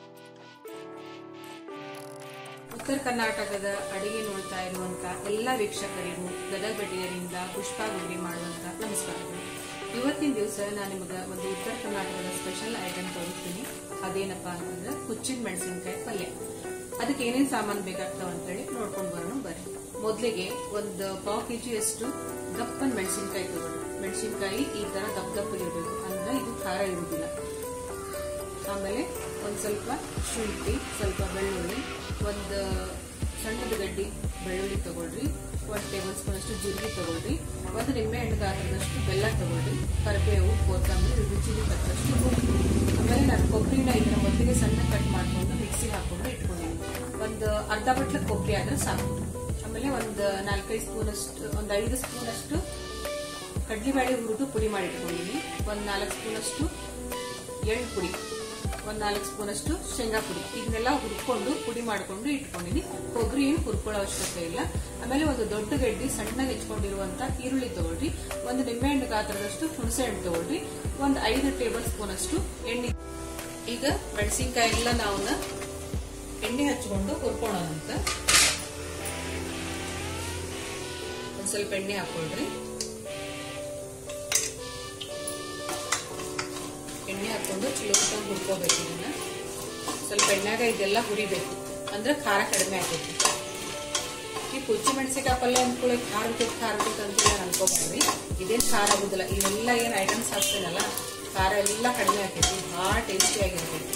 ಉತ್ತರ ಕರ್ನಾಟಕದ ಅಡಿಗೆ ನೋಡ್ತಾ ಇರುವಂತ ಎಲ್ಲ ವೀಕ್ಷಕರಿಗೂ ಗದಗ ಬೆಟ್ಟಿಯರಿಂದ ಪುಷ್ಪಾ ಗುಂಡಿ ಮಾಡುವಂತ ನಮಸ್ಕಾರಗಳು ಇವತ್ತಿನ ದಿವಸ ನಾನು ನಿಮಗೆ ಒಂದು ಉತ್ತರ ಕರ್ನಾಟಕದ ಸ್ಪೆಷಲ್ ಐಟಮ್ ತೋರಿಸ್ತೀನಿ ಅದೇನಪ್ಪಾ ಅಂತಂದ್ರೆ ಹುಚ್ಚಿನ ಮೆಣಸಿನಕಾಯಿ ಪಲ್ಯ ಅದಕ್ಕೆ ಏನೇನ್ ಸಾಮಾನು ಬೇಕಾಗ್ತಾವ ಅಂತೇಳಿ ನೋಡ್ಕೊಂಡು ಬರೋಣ ಬರ್ರಿ ಮೊದಲಿಗೆ ಒಂದು ಪಾವ್ ಕೆಜಿ ಅಷ್ಟು ದಪ್ಪನ್ ಮೆಣಸಿನಕಾಯಿ ತಗೊಳ್ಳಿ ಮೆಣಸಿನಕಾಯಿ ಈ ತರ ದಪ್ಪ ದಪ್ಪ ಇರಬೇಕು ಅಂದ್ರೆ ಇದು ಖಾರ ಇರುವುದಿಲ್ಲ ಆಮೇಲೆ ಒಂದು ಸ್ವಲ್ಪ ಶುಂಠಿ ಸ್ವಲ್ಪ ಬೆಳ್ಳುಳ್ಳಿ ಒಂದು ಸಣ್ಣದ ಗಡ್ಡಿ ಬೆಳ್ಳುಳ್ಳಿ ತಗೊಳ್ರಿ ಒಂದು ಟೇಬಲ್ ಸ್ಪೂನ್ ಅಷ್ಟು ಜೀರಿಗೆ ತಗೊಳ್ರಿ ಒಂದು ನಿಂಬೆ ಹಣ್ಣು ಗಾತ್ರದಷ್ಟು ಬೆಲ್ಲ ತಗೊಳ್ರಿ ಕರಿಬೇವು ಕೊತ್ತಂಬರಿ ರುಚಿಗೆ ತಕ್ಕಷ್ಟು ಉಪ್ಪು ಆಮೇಲೆ ನಾನು ಕೊಬ್ಬರಿನ ಇದನ್ನ ಮೊದಲಿಗೆ ಸಣ್ಣ ಕಟ್ ಮಾಡ್ಕೊಂಡು ಮಿಕ್ಸಿಗೆ ಹಾಕೊಂಡು ಇಟ್ಕೊಂಡಿದ್ದೀನಿ ಒಂದು ಅರ್ಧ ಬಟ್ಲ ಕೊಬ್ಬರಿ ಆದ್ರೆ ಸಾಕು ಆಮೇಲೆ ಒಂದು ನಾಲ್ಕೈದು ಸ್ಪೂನ್ ಅಷ್ಟು ಒಂದು ಐದು ಸ್ಪೂನ್ ಅಷ್ಟು ಕಡ್ಲಿಬೇಳೆ ಹುರಿದು ಪುಡಿ ಮಾಡಿ ಇಟ್ಕೊಂಡಿದ್ದೀನಿ ಒಂದು ನಾಲ್ಕು ಸ್ಪೂನ್ ಅಷ್ಟು ಎಳ್ಳು ಪುಡಿ ಒಂದ್ ನಾಲ್ಕು ಸ್ಪೂನ್ ಅಷ್ಟು ಶೇಂಗಾ ಪುಡಿ ಇದನ್ನೆಲ್ಲ ಹುರ್ಕೊಂಡು ಪುಡಿ ಮಾಡ್ಕೊಂಡು ಇಟ್ಕೊಂಡಿನಿ ಕೊಬ್ಬರಿ ಏನು ಹುರ್ಕೊಳ್ಳೋ ಅವಶ್ಯಕತೆ ಇಲ್ಲ ಆಮೇಲೆ ಒಂದು ದೊಡ್ಡ ಗಡ್ಡಿ ಸಣ್ಣಗೆ ಹೆಚ್ಕೊಂಡಿರುವಂತ ಈರುಳ್ಳಿ ತಗೊಳ್ರಿ ಒಂದು ನಿಂಬೆಹಣ್ಣು ಗಾತ್ರದಷ್ಟು ಹುಣಸೆ ಹಣ್ಣು ತಗೊಳ್ರಿ ಒಂದು ಐದು ಟೇಬಲ್ ಸ್ಪೂನ್ ಅಷ್ಟು ಎಣ್ಣೆ ಈಗ ಮೆಣಸಿನ್ಕಾಯಿ ಎಲ್ಲ ನಾವು ಎಣ್ಣೆ ಹಚ್ಕೊಂಡು ಹುರ್ಕೊಳ್ಳೋಣ ಅಂತ ಒಂದ್ ಸ್ವಲ್ಪ ಎಣ್ಣೆ ಹಾಕೊಳ್ರಿ ಎಣ್ಣೆ ಹಾಕೊಂಡು ಚಲೋ ಹುರ್ಕೋಬೇಕು ಇದನ್ನ ಸ್ವಲ್ಪ ಎಣ್ಣೆಗ ಇದೆಲ್ಲ ಹುರಿಬೇಕು ಅಂದ್ರೆ ಖಾರ ಕಡಿಮೆ ಆಗ್ತೈತಿ ಈ ಕುಚ್ಚಿ ಮೆಣಸಿಕಾಯಿ ಪಲ್ಯ ಅಂದ್ಕೊಳ್ಳಿ ಖಾರ ಇರ್ತೈತಿ ಖಾರ ಇರ್ತೈತಿ ಅಂತ ನಾನು ಅನ್ಕೋಬಾರ್ರಿ ಇದೇನ್ ಖಾರ ಆಗುದಿಲ್ಲ ಇವೆಲ್ಲ ಏನ್ ಐಟಮ್ಸ್ ಹಾಕ್ತೇನಲ್ಲ ಖಾರ ಎಲ್ಲ ಕಡಿಮೆ ಆಗ್ತೈತಿ ಭಾಳ ಟೇಸ್ಟಿ ಆಗಿರ್ತೈತಿ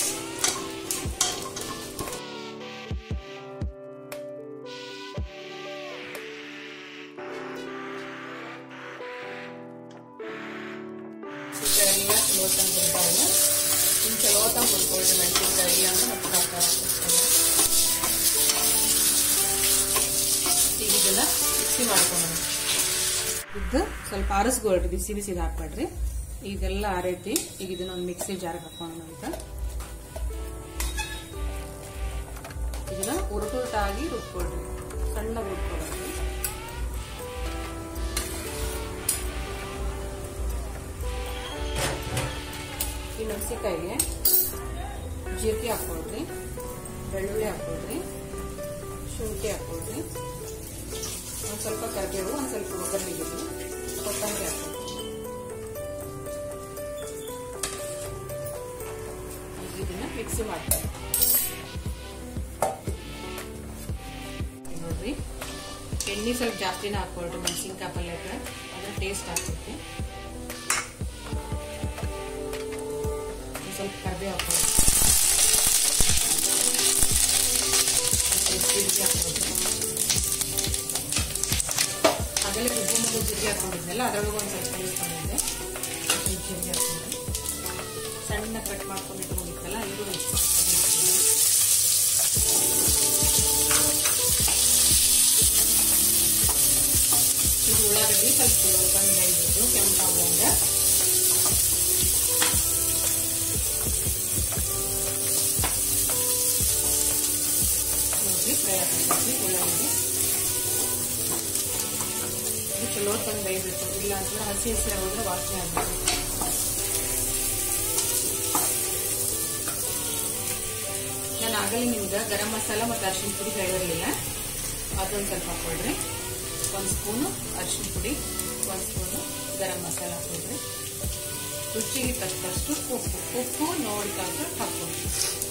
ಎಲ್ಲ ಚಲೋ ತಂಗ ಬರ್ತಾವಲ್ಲ ಇನ್ನು ಚಲೋ ತಂಗ ಹುರ್ಕೊಳ್ರಿ ಮೆಣಸಿನ್ಕಾಯಿ ಅಂದ್ರೆ ಮತ್ತೆ ಖಾರ ಈಗ ಇದನ್ನ ಮಿಕ್ಸಿ ಮಾಡ್ಕೊಳ್ಳೋಣ ಇದು ಸ್ವಲ್ಪ ಆರಿಸ್ಕೊಳ್ರಿ ಬಿಸಿ ಬಿಸಿದು ಹಾಕ್ಬೇಡ್ರಿ ಇದೆಲ್ಲ ಆರೈತಿ ಈಗ ಇದನ್ನ ಒಂದು ಮಿಕ್ಸಿ ಜಾರ್ಗೆ ಹಾಕೋಣ ಅಂತ ಇದನ್ನ ಉರುಟುಟಾಗಿ ರುಬ್ಕೊಳ್ರಿ ಸಣ್ಣ ರುಬ್ಕೊಳ್ರಿ ಈ ಮೆಣಸಿಕಾಯಿಗೆ ಜೀರಿಗೆ ಹಾಕೊಳ್ರಿ ಬೆಳ್ಳುಳ್ಳಿ ಹಾಕೊಳ್ರಿ ಶುಂಠಿ ಹಾಕೊಳ್ರಿ ಒಂದು ಸ್ವಲ್ಪ ಕರಿಬೇವು ಒಂದು ಸ್ವಲ್ಪ ಒಗ್ಗರಣೆ ಬೇಕು ಕೊತ್ತಂಬರಿ ಹಾಕೊಳ್ರಿ ಇದನ್ನ ಮಿಕ್ಸಿ ಮಾಡ್ತಾರೆ ನೋಡ್ರಿ ಎಣ್ಣೆ ಸ್ವಲ್ಪ ಜಾಸ್ತಿನ ಹಾಕೊಳ್ರಿ ಮೆಣಸಿನ್ಕಾಯಿ ಪಲ್ಯಕ್ಕೆ ಅದ್ರ ಟೇಸ್ಟ್ ಆಗ್ತೈತಿ ಸ್ವಲ್ಪ ಕರಿಬೇವು ಹಾಕೊಳ್ಳಿ ಜೀರಿಗೆ ಹಾಕೊಳ್ಳಿ ಆಗಲೇ ಉಪ್ಪು ಮತ್ತು ಜೀರಿಗೆ ಹಾಕೊಂಡಿದ್ನಲ್ಲ ಅದರೊಳಗೆ ಒಂದು ಸ್ವಲ್ಪ ಇಟ್ಕೊಂಡಿದ್ದೆ ಜೀರಿಗೆ ಹಾಕೊಂಡು ಸಣ್ಣ ಕಟ್ ಮಾಡ್ಕೊಂಡು ಇಟ್ಕೊಂಡಿತ್ತಲ್ಲ ಇದು ಇದು ಉಳ್ಳಾಗಡ್ಡಿ ಸ್ವಲ್ಪ ಬಂದು ಬೆಳಿಬೇಕು ಕೆಂಪಾಗುವಂಗ ನೋಡ್ರಿ ಫ್ರೈ ಆಗ್ತೈತಿ ಉಳ್ಳಾಗಡ್ಡಿ ಇದು ಚಲೋ ತಂದು ಬೇಯಬೇಕು ಇಲ್ಲ ಅಂತಂದ್ರೆ ಹಸಿ ಹಸಿರ ಹೋದ್ರೆ ವಾಸನೆ ಆಗಬೇಕು ನಾನು ಆಗಲೇ ನಿಮ್ಗೆ ಗರಂ ಮಸಾಲ ಮತ್ತು ಅರಿಶಿನ ಪುಡಿ ಹೇಳಿರಲಿಲ್ಲ ಅದೊಂದು ಸ್ವಲ್ಪ ಹಾಕೊಳ್ರಿ ಒಂದು ಸ್ಪೂನು ಅರಿಶಿನ ಪುಡಿ ಒಂದು ಸ್ಪೂನು ಗರಂ ಮಸಾಲ ಹಾಕೊಳ್ರಿ ರುಚಿಗೆ ತಕ್ಕಷ್ಟು ಉಪ್ಪು ಉಪ್ಪು ನೋಡಿ ತಕ್ಕ ಹಾಕ್ಕೊಳ್ರಿ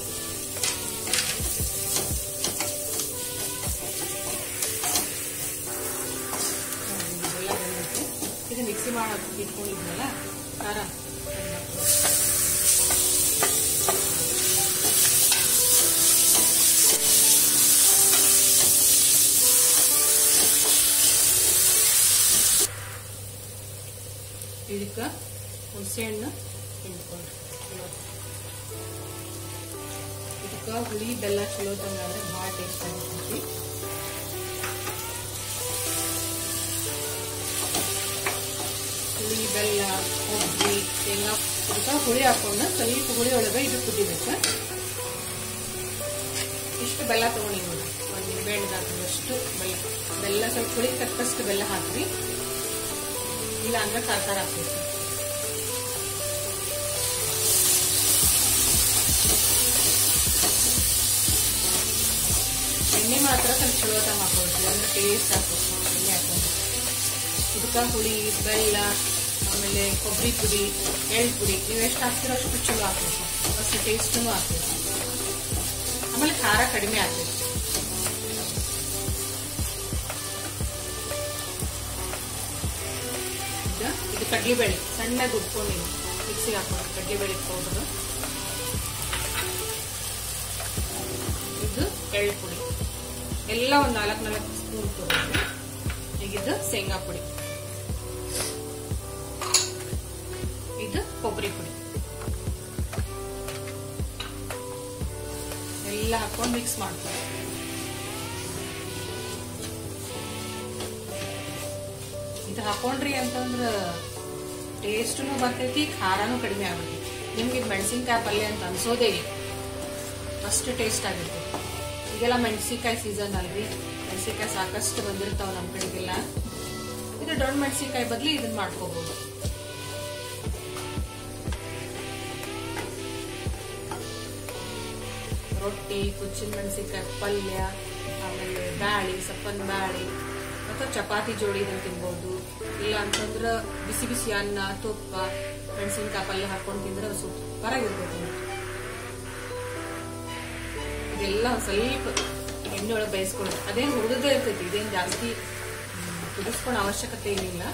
ಇದು ಮಿಕ್ಸಿ ಮಾಡೋದು ಇಟ್ಕೊಂಡಿದ್ನಲ್ಲ ಖಾರ ಇದಕ್ಕೆ ಹುಣಸೆಹಣ್ಣು ಹಿಂಡ್ಕೊಳ್ರಿ ಚಲೋ ಇದಕ್ಕೆ ಹುಳಿ ಬೆಲ್ಲ ಚಲೋ ತಂಗಾದ್ರೆ ಭಾಳ ಟೇಸ್ಟ್ ಆಗಿರ್ತೈತಿ ಹುಳಿ ಬೆಲ್ಲ ಕೊಬ್ಬರಿ ಶೇಂಗಾ ಅದಕ್ಕೆ ಹುಳಿ ಹಾಕೊಂಡು ಸ್ವಲ್ಪ ಹುಳಿ ಒಳಗೆ ಇದು ಕುದಿಬೇಕು ಇಷ್ಟು ಬೆಲ್ಲ ತಗೊಂಡಿ ನೋಡಿ ಒಂದು ನಿಂಬೆಹಣ್ಣು ಹಾಕಿದಷ್ಟು ಬೆಲ್ಲ ಬೆಲ್ಲ ಸ್ವಲ್ಪ ಹುಳಿ ತಕ್ಕಷ್ಟು ಬೆಲ್ಲ ಹಾಕ್ರಿ ಇಲ್ಲ ಅಂದ್ರೆ ಖಾರ ಖಾರ ಹಾಕ್ಬೇಕು ಎಣ್ಣೆ ಮಾತ್ರ ಸ್ವಲ್ಪ ಚಲೋ ಹೊತ್ತಾಗ ಹಾಕೊಳ್ತೀವಿ ಅಂದ್ರೆ ಟೇಸ್ಟ್ ಆಗ್ತದೆ ಎಣ್ಣೆ ಹಾಕೊಂಡು ಇದಕ್ಕೆ ಹುಳಿ ಬೆಲ್ಲ ಆಮೇಲೆ ಕೊಬ್ಬರಿ ಪುಡಿ ಎಳ್ಳು ಪುಡಿ ನೀವು ಎಷ್ಟು ಹಾಕ್ತಿರೋ ಅಷ್ಟು ಚಲೋ ಹಾಕ್ಬೇಕು ಅಷ್ಟು ಟೇಸ್ಟೂ ಹಾಕ್ಬೇಕು ಆಮೇಲೆ ಖಾರ ಕಡಿಮೆ ಆಗ್ತದೆ ಈಗ ಇದು ಕಡ್ಲಿಬೇಳೆ ಸಣ್ಣಗೆ ಉಟ್ಕೊಂಡು ಮಿಕ್ಸಿಗೆ ಹಾಕೊಂಡು ಕಡ್ಲಿಬೇಳೆ ಪೌಡರ್ ಇದು ಎಳ್ಳು ಪುಡಿ ಎಲ್ಲ ಒಂದು ನಾಲ್ಕು ನಾಲ್ಕು ಸ್ಪೂನ್ ತಗೊಂಡು ಈಗ ಇದು ಶೇಂಗಾ ಪುಡಿ ಇದು ಕೊಬ್ಬರಿ ಪುಡಿ ಎಲ್ಲ ಹಾಕೊಂಡು ಮಿಕ್ಸ್ ಮಾಡ್ತಾರೆ ಇದು ಹಾಕೊಂಡ್ರಿ ಅಂತಂದ್ರ ಟೇಸ್ಟ್ನು ಬರ್ತೈತಿ ಖಾರನೂ ಕಡಿಮೆ ಆಗ್ತೈತಿ ನಿಮ್ಗೆ ಇದು ಮೆಣಸಿನ್ಕಾಯಿ ಪಲ್ಯ ಅಂತ ಅನ್ಸೋದೇ ಇಲ್ಲ ಅಷ್ಟು ಟೇಸ್ಟ್ ಆಗಿರ್ತೈತಿ ಈಗೆಲ್ಲ ಮೆಣಸಿನ್ಕಾಯಿ ಸೀಸನ್ ಅಲ್ರಿ ಮೆಣಸಿನ್ಕಾಯಿ ಸಾಕಷ್ಟು ಬಂದಿರ್ತಾವ ನಮ್ಮ ಕಡೆಗೆಲ್ಲ ಇದು ದೊಡ್ಡ ಮೆಣಸಿನ್ಕಾಯಿ ಬದ್ಲಿ ಇದನ್ನ ಮಾಡ್ಕೋಬಹುದು ರೊಟ್ಟಿ ಕುಚ್ಚಿನ ಮೆಣಸಿನ್ಕಾಯಿ ಪಲ್ಯ ಆಮೇಲೆ ಬ್ಯಾಳಿ ಸಪ್ಪನ್ ಬ್ಯಾಳಿ ಅಥವಾ ಚಪಾತಿ ಜೋಡಿ ಇದನ್ನ ತಿನ್ಬಹುದು ಇಲ್ಲ ಅಂತಂದ್ರ ಬಿಸಿ ಬಿಸಿ ಅನ್ನ ತುಪ್ಪ ಮೆಣಸಿನ್ಕಾಯಿ ಪಲ್ಯ ಹಾಕೊಂಡು ತಿಂದ್ರೆ ಸೂಪರ್ ಆಗಿರ್ತೈತಿ ಇದೆಲ್ಲ ಒಂದ್ ಸ್ವಲ್ಪ ಎಣ್ಣೆ ಒಳಗೆ ಬೇಯಿಸ್ಕೊಳ್ಳಿ ಅದೇನು ಹುರಿದೇ ಇರ್ತೈತಿ ಇದೇನು ಜಾಸ್ತಿ ಕುದಿಸ್ಕೊಳ್ಳೋ ಅವಶ್ಯಕತೆ ಏನಿಲ್ಲ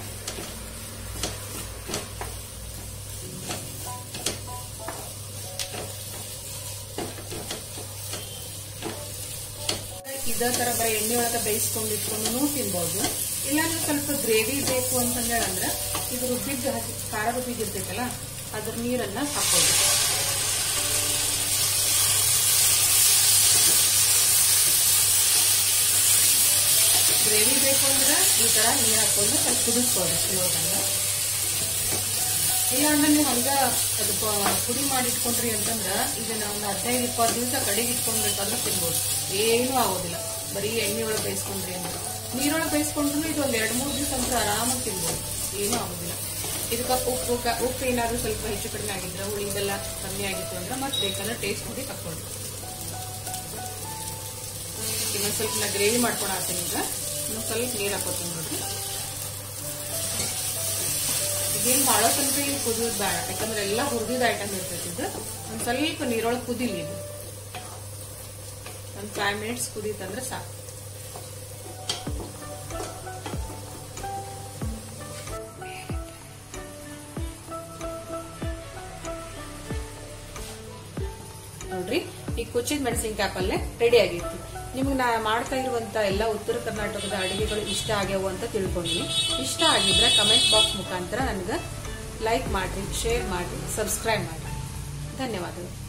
ಇದೇ ತರ ಬರೀ ಎಣ್ಣೆ ಒಳಗೆ ಬೇಯಿಸ್ಕೊಂಡು ಇಟ್ಕೊಂಡು ತಿನ್ಬಹುದು ಇಲ್ಲಾಂದ್ರೆ ಸ್ವಲ್ಪ ಗ್ರೇವಿ ಬೇಕು ಅಂತಂದ್ರೆ ಅಂದ್ರೆ ಇದು ರುಬ್ಬಿದ್ದು ಹಾಕಿ ಖಾರ ರುಬ್ಬಿದ್ದಿರ್ತೈತಲ್ಲ ಅದ್ರ ನೀರನ್ನ ಹಾಕೋದು ಗ್ರೇವಿ ಬೇಕು ಅಂದ್ರೆ ಈ ತರ ನೀರ್ ಹಾಕೊಂಡು ಸ್ವಲ್ಪ ಕುದಿಸ್ಕೊಳ್ಳಿ ಚಲೋ ಇಲ್ಲ ಅಂದ್ರೆ ನೀವು ಹಂಗ ಅದು ಪ- ಪುಡಿ ಮಾಡಿ ಇಟ್ಕೊಂಡ್ರಿ ಅಂತಂದ್ರ ಇದನ್ನ ಒಂದು ಹದಿನೈದು ಇಪ್ಪತ್ತು ದಿವಸ ಕಡೆಗೆ ಇಟ್ಕೊಂಡ್ಬೇಕಾದ್ರೆ ತಿನ್ಬೋದು ಏನೂ ಆಗೋದಿಲ್ಲ ಬರೀ ಎಣ್ಣೆ ಒಳಗೆ ಬೇಯಿಸ್ಕೊಂಡ್ರಿ ಅಂದ್ರೆ ನೀರೊಳಗೆ ಬೇಯಿಸ್ಕೊಂಡ್ರು ಇದು ಒಂದ್ ಎರಡ್ ಮೂರು ದಿವಸ ಅಂದ್ರೆ ಆರಾಮಾಗಿ ತಿನ್ಬೋದು ಏನೂ ಆಗೋದಿಲ್ಲ ಇದಕ್ಕೆ ಉಪ್ಪು ಕ- ಉಪ್ಪು ಏನಾದ್ರು ಸ್ವಲ್ಪ ಹೆಚ್ಚು ಕಡಿಮೆ ಆಗಿದ್ರೆ ಹುಳಿ ಇದೆಲ್ಲ ಕಮ್ಮಿ ಆಗಿತ್ತು ಅಂದ್ರೆ ಮತ್ತೆ ಬೇಕಾದ್ರೆ ಟೇಸ್ಟ್ ನೋಡಿ ತಕ್ಕೊಳ್ಳಿ ಇನ್ನೊಂದ್ ಸ್ವಲ್ಪ ನಾ ಗ್ರೇವಿ ಮಾಡ್ಕೊಂಡು ಹಾಕ್ತೀನಿ ಈಗ ಇನ್ನೊಂದ್ ಸ್ವಲ್ಪ ನೀರ್ ಹಾಕೋತೀನಿ ನೋಡಿ ಇದೇನು ಭಾಳ ಸ್ವಲ್ಪ ಇಲ್ಲಿ ಕುದಿಯೋದು ಬೇಡ ಯಾಕಂದ್ರೆ ಎಲ್ಲ ಹುರಿದಿದ ಐಟಮ್ ಇರ್ತೈತಿ ಇದು ಒಂದ್ ಸ್ವಲ್ಪ ನೀರೊಳಗೆ ಕುದಿಲಿ ಇದು ಒಂದ್ ಫೈವ್ ಮಿನಿಟ್ಸ್ ಕುದೀತಂದ್ರೆ ಸಾಕು ನೋಡ್ರಿ ಈ ಕುಚ್ಚಿದ ಮೆಣಸಿನ್ಕಾಯಿ ಪಲ್ಯ ರೆಡಿ ಆಗಿತ್ತು ನಿಮ್ಗೆ ನಾ ಮಾಡ್ತಾ ಇರುವಂತ ಎಲ್ಲ ಉತ್ತರ ಕರ್ನಾಟಕದ ಅಡಿಗೆಗಳು ಇಷ್ಟ ಆಗ್ಯಾವು ಅಂತ ತಿಳ್ಕೊಂಡಿನಿ ಇಷ್ಟ ಆಗಿದ್ರೆ ಕಮೆಂಟ್ ಬಾಕ್ಸ್ ಮುಖಾಂತರ ನನಗೆ ಲೈಕ್ ಮಾಡಿ ಶೇರ್ ಮಾಡಿ ಸಬ್ಸ್ಕ್ರೈಬ್ ಮಾಡಿ ಧನ್ಯವಾದಗಳು